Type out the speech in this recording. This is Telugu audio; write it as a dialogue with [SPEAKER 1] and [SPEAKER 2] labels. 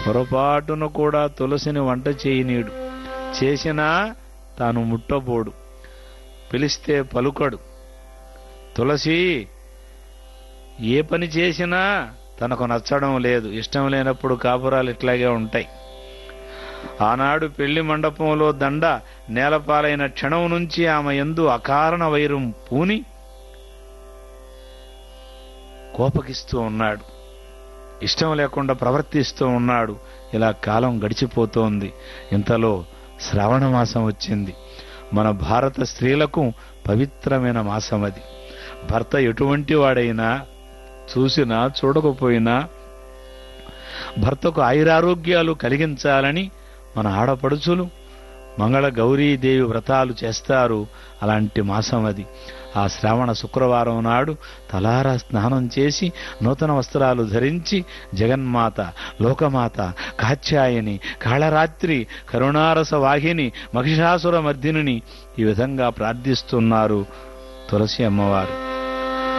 [SPEAKER 1] పొరపాటున కూడా తులసిని వంట చేయనీడు చేసినా తాను ముట్టబోడు పిలిస్తే పలుకడు తులసి ఏ పని చేసినా తనకు నచ్చడం లేదు ఇష్టం లేనప్పుడు కాపురాలు ఇట్లాగే ఉంటాయి ఆనాడు పెళ్లి మండపంలో దండ నేలపాలైన క్షణం నుంచి ఆమె ఎందు అకారణ వైరం పూని కోపగిస్తూ ఉన్నాడు ఇష్టం లేకుండా ప్రవర్తిస్తూ ఉన్నాడు ఇలా కాలం గడిచిపోతోంది ఇంతలో శ్రావణ మాసం వచ్చింది మన భారత స్త్రీలకు పవిత్రమైన మాసం అది భర్త ఎటువంటి వాడైనా చూసినా చూడకపోయినా భర్తకు ఆయురారోగ్యాలు కలిగించాలని మన ఆడపడుచులు మంగళ గౌరీదేవి వ్రతాలు చేస్తారు అలాంటి మాసం అది ఆ శ్రావణ శుక్రవారం నాడు తలారా స్నానం చేసి నూతన వస్త్రాలు ధరించి జగన్మాత లోకమాత కాత్యాయని కాళరాత్రి కరుణారస వాహిని మహిషాసుర మర్దిని ఈ విధంగా ప్రార్థిస్తున్నారు తులసి అమ్మవారు